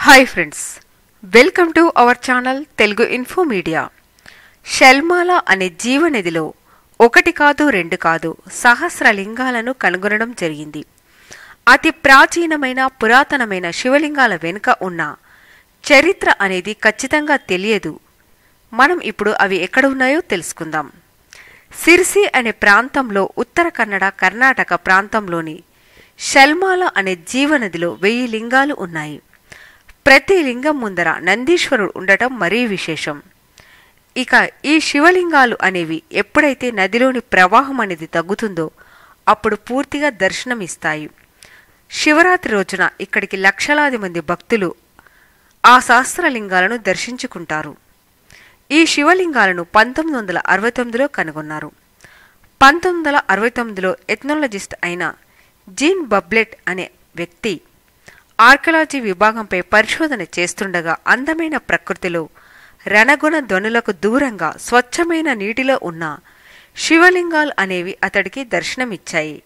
hi friends welcome to our channel Telugu info media షెల్మాల అనే జీవనదిలో ఒకటి కాదు రెండు కాదు సహస్ర లింగాలను కనుగొనడం జరిగింది అతి ప్రాచీనమైన పురాతనమైన శివలింగాల వెనుక ఉన్న చరిత్ర అనేది ఖచ్చితంగా తెలియదు మనం ఇప్పుడు అవి ఎక్కడ ఉన్నాయో తెలుసుకుందాం సిర్సి అనే ప్రాంతంలో ఉత్తర కన్నడ కర్ణాటక ప్రాంతంలోని షల్మాల అనే జీవనదిలో వెయ్యి లింగాలు ఉన్నాయి ప్రతి లింగం ముందర నందీశ్వరుడు ఉండటం మరీ విశేషం ఇక ఈ శివలింగాలు అనేవి ఎప్పుడైతే నదిలోని ప్రవాహం అనేది తగ్గుతుందో అప్పుడు పూర్తిగా దర్శనమిస్తాయి శివరాత్రి రోజున ఇక్కడికి లక్షలాది మంది భక్తులు ఆ శాస్త్రలింగాలను దర్శించుకుంటారు ఈ శివలింగాలను పంతొమ్మిది వందల అరవై తొమ్మిదిలో కనుగొన్నారు పంతొమ్మిది వందల అరవై తొమ్మిదిలో ఎథ్నాలజిస్ట్ అయిన జీన్ బబ్లెట్ అనే వ్యక్తి ఆర్కియాలజీ విభాగంపై పరిశోధన చేస్తుండగా అందమైన ప్రకృతిలో రణగుణ ధ్వనులకు దూరంగా స్వచ్ఛమైన నీటిలో ఉన్న శివలింగాలు అనేవి అతడికి దర్శనమిచ్చాయి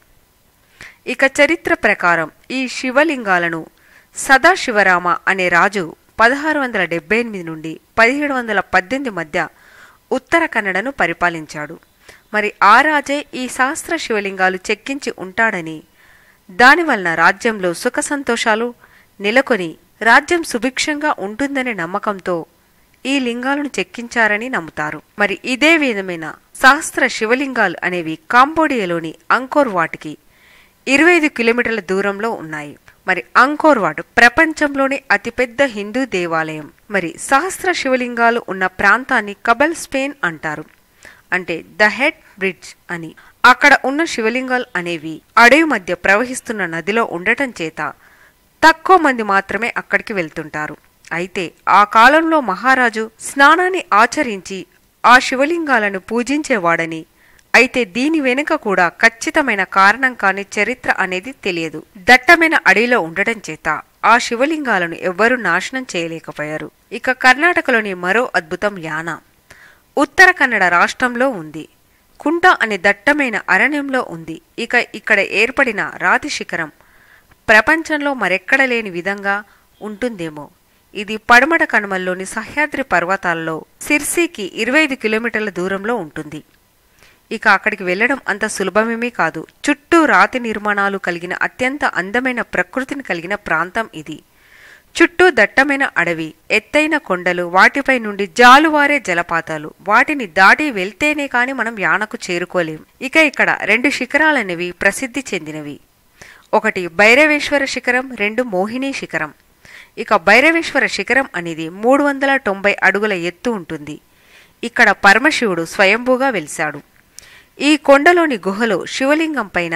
ఇక చరిత్ర ప్రకారం ఈ శివలింగాలను సదాశివరామ అనే రాజు పదహారు వందల డెబ్బై ఎనిమిది నుండి పదిహేడు వందల పద్దెనిమిది మధ్య ఉత్తర కన్నడను పరిపాలించాడు మరి ఆ రాజే ఈ శాస్త్ర శివలింగాలు చెక్కించి ఉంటాడని దానివలన రాజ్యంలో సుఖ సంతోషాలు నెలకొని రాజ్యం సుభిక్షంగా ఉంటుందనే నమ్మకంతో ఈ లింగాలను చెక్కించారని నమ్ముతారు మరి ఇదే విధమైన సహస్ర శివలింగాలు అనేవి కాంబోడియాలోని అంకోర్ వాటికి ఇరవై ఐదు కిలోమీటర్ల దూరంలో ఉన్నాయి మరి అంకోర్ వాట్ ప్రపంచంలోని అతిపెద్ద హిందూ దేవాలయం మరి సహస్ర శివలింగాలు ఉన్న ప్రాంతాన్ని కబల్ స్పెయిన్ అంటారు అంటే ద హెడ్ బ్రిడ్జ్ అని అక్కడ ఉన్న శివలింగాలు అనేవి అడవి మధ్య ప్రవహిస్తున్న నదిలో ఉండటం చేత తక్కువ మంది మాత్రమే అక్కడికి వెళ్తుంటారు అయితే ఆ కాలంలో మహారాజు స్నానాన్ని ఆచరించి ఆ శివలింగాలను పూజించేవాడని అయితే దీని వెనుక కూడా ఖచ్చితమైన కారణం కాని చరిత్ర అనేది తెలియదు దట్టమైన అడవిలో ఉండటం చేత ఆ శివలింగాలను ఎవ్వరూ నాశనం చేయలేకపోయారు ఇక కర్ణాటకలోని మరో అద్భుతం యానా ఉత్తర కన్నడ రాష్ట్రంలో ఉంది కుంట అనే దట్టమైన అరణ్యంలో ఉంది ఇక ఇక్కడ ఏర్పడిన రాతి శిఖరం ప్రపంచంలో మరెక్కడ లేని విధంగా ఉంటుందేమో ఇది పడమట కనుమల్లోని సహ్యాద్రి పర్వతాల్లో సిర్సీకి ఇరవై ఐదు కిలోమీటర్ల దూరంలో ఉంటుంది ఇక అక్కడికి వెళ్లడం అంత సులభమేమీ కాదు చుట్టూ రాతి నిర్మాణాలు కలిగిన అత్యంత అందమైన ప్రకృతిని కలిగిన ప్రాంతం ఇది చుట్టూ దట్టమైన అడవి ఎత్తైన కొండలు వాటిపై నుండి జాలువారే జలపాతాలు వాటిని దాటి వెళ్తేనే కాని మనం యానకు చేరుకోలేం ఇక ఇక్కడ రెండు శిఖరాలనేవి ప్రసిద్ధి చెందినవి ఒకటి భైరవేశ్వర శిఖరం రెండు మోహిని శిఖరం ఇక భైరవేశ్వర శిఖరం అనేది మూడు వందల తొంభై అడుగుల ఎత్తు ఉంటుంది ఇక్కడ పరమశివుడు స్వయంభూగా వెలిశాడు ఈ కొండలోని గుహలో శివలింగం పైన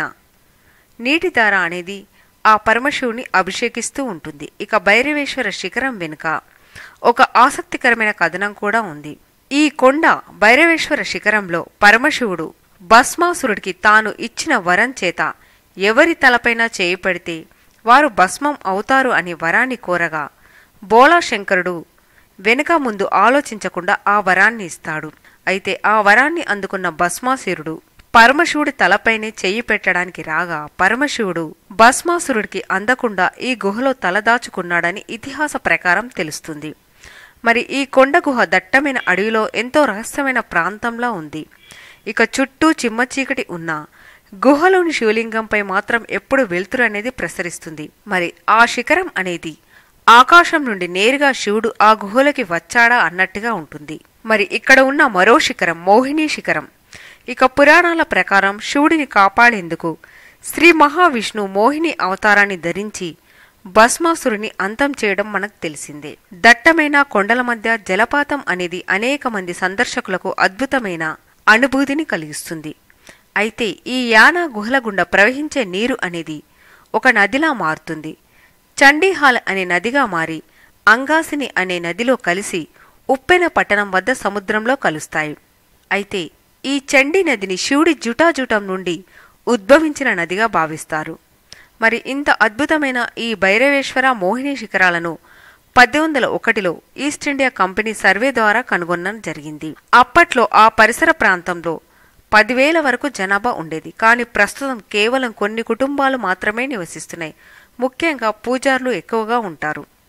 నీటిధార అనేది ఆ పరమశివుని అభిషేకిస్తూ ఉంటుంది ఇక భైరవేశ్వర శిఖరం వెనుక ఒక ఆసక్తికరమైన కథనం కూడా ఉంది ఈ కొండ భైరవేశ్వర శిఖరంలో పరమశివుడు భస్మాసురుడికి తాను ఇచ్చిన వరం చేత ఎవరి తలపైన చేయి పెడితే వారు భస్మం అవుతారు అని వరాన్ని కోరగా బోళాశంకరుడు వెనుక ముందు ఆలోచించకుండా ఆ వరాన్ని ఇస్తాడు అయితే ఆ వరాన్ని అందుకున్న భస్మాసురుడు పరమశివుడి తలపైనే చెయ్యి పెట్టడానికి రాగా పరమశివుడు భస్మాసురుడికి అందకుండా ఈ గుహలో తలదాచుకున్నాడని ఇతిహాస ప్రకారం తెలుస్తుంది మరి ఈ కొండ గుహ దట్టమైన అడవిలో ఎంతో రహస్యమైన ప్రాంతంలో ఉంది ఇక చుట్టూ చిమ్మ చీకటి ఉన్న గుహలోని శివలింగంపై మాత్రం ఎప్పుడు వెలుతురు అనేది ప్రసరిస్తుంది మరి ఆ శిఖరం అనేది ఆకాశం నుండి నేరుగా శివుడు ఆ గుహలోకి వచ్చాడా అన్నట్టుగా ఉంటుంది మరి ఇక్కడ ఉన్న మరో శిఖరం మోహిని శిఖరం ఇక పురాణాల ప్రకారం శివుడిని కాపాడేందుకు శ్రీ మహావిష్ణు మోహిని అవతారాన్ని ధరించి భస్మాసురుని అంతం చేయడం మనకు తెలిసిందే దట్టమైన కొండల మధ్య జలపాతం అనేది అనేక మంది సందర్శకులకు అద్భుతమైన అనుభూతిని కలిగిస్తుంది అయితే ఈ యానా గుహల గుండా ప్రవహించే నీరు అనేది ఒక నదిలా మారుతుంది చండీహాల్ అనే నదిగా మారి అంగాసిని అనే నదిలో కలిసి ఉప్పెన పట్టణం వద్ద సముద్రంలో కలుస్తాయి అయితే ఈ చండీ నదిని శివుడి జుటాజుటం నుండి ఉద్భవించిన నదిగా భావిస్తారు మరి ఇంత అద్భుతమైన ఈ భైరవేశ్వర మోహిని శిఖరాలను పద్దెనిమిది వందల ఒకటిలో ఈస్ట్ ఇండియా కంపెనీ సర్వే ద్వారా కనుగొనడం జరిగింది అప్పట్లో ఆ పరిసర ప్రాంతంలో పదివేల వరకు జనాభా ఉండేది కానీ ప్రస్తుతం కేవలం కొన్ని కుటుంబాలు మాత్రమే నివసిస్తున్నాయి ముఖ్యంగా పూజారులు ఎక్కువగా ఉంటారు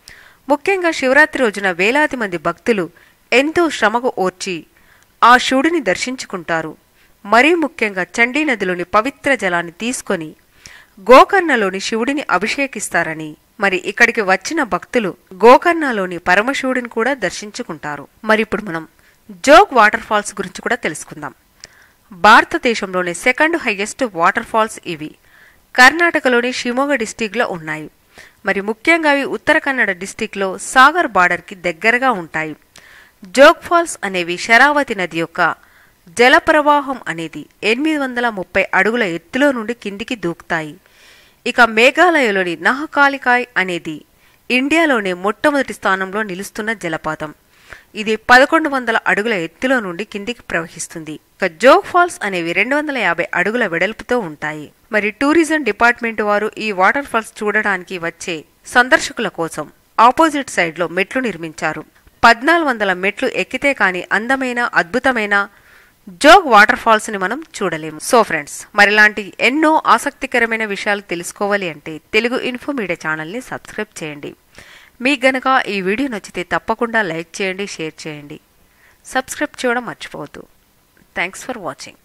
ముఖ్యంగా శివరాత్రి రోజున వేలాది మంది భక్తులు ఎంతో శ్రమకు ఓర్చి ఆ శివుడిని దర్శించుకుంటారు మరీ ముఖ్యంగా చండీ నదిలోని పవిత్ర జలాన్ని తీసుకొని గోకర్ణలోని శివుడిని అభిషేకిస్తారని మరి ఇక్కడికి వచ్చిన భక్తులు గోకర్ణలోని పరమశివుడిని కూడా దర్శించుకుంటారు మరి ఇప్పుడు మనం జోగ్ వాటర్ ఫాల్స్ గురించి కూడా తెలుసుకుందాం భారతదేశంలోని సెకండ్ హైయెస్ట్ వాటర్ ఫాల్స్ ఇవి కర్ణాటకలోని షిమోగ డిస్టిక్లో ఉన్నాయి మరి ముఖ్యంగా అవి ఉత్తర కన్నడ డిస్టిక్లో సాగర్ బార్డర్కి దగ్గరగా ఉంటాయి జోగ్ ఫాల్స్ అనేవి శరావతి నది యొక్క జల ప్రవాహం అనేది ఎనిమిది వందల ముప్పై అడుగుల ఎత్తులో నుండి కిందికి దూకుతాయి ఇక మేఘాలయలోని నహకాలికాయ్ అనేది ఇండియాలోనే మొట్టమొదటి స్థానంలో నిలుస్తున్న జలపాతం ఇది పదకొండు వందల అడుగుల ఎత్తులో నుండి కిందికి ప్రవహిస్తుంది ఇక జోగ్ ఫాల్స్ అనేవి రెండు వందల యాభై అడుగుల వెడల్పుతో ఉంటాయి మరి టూరిజం డిపార్ట్మెంట్ వారు ఈ వాటర్ ఫాల్స్ చూడడానికి వచ్చే సందర్శకుల కోసం ఆపోజిట్ సైడ్ లో మెట్లు నిర్మించారు పద్నాలుగు వందల మెట్లు ఎక్కితే కాని అందమైన అద్భుతమైన జోగ్ వాటర్ ఫాల్స్ ని మనం చూడలేము సో ఫ్రెండ్స్ మరిలాంటి ఎన్నో ఆసక్తికరమైన విషయాలు తెలుసుకోవాలి అంటే తెలుగు ఇన్ఫో మీడియా ఛానల్ని సబ్స్క్రైబ్ చేయండి మీకు గనక ఈ వీడియో నచ్చితే తప్పకుండా లైక్ చేయండి షేర్ చేయండి సబ్స్క్రైబ్ చేయడం మర్చిపోవద్దు థ్యాంక్స్ ఫర్ వాచింగ్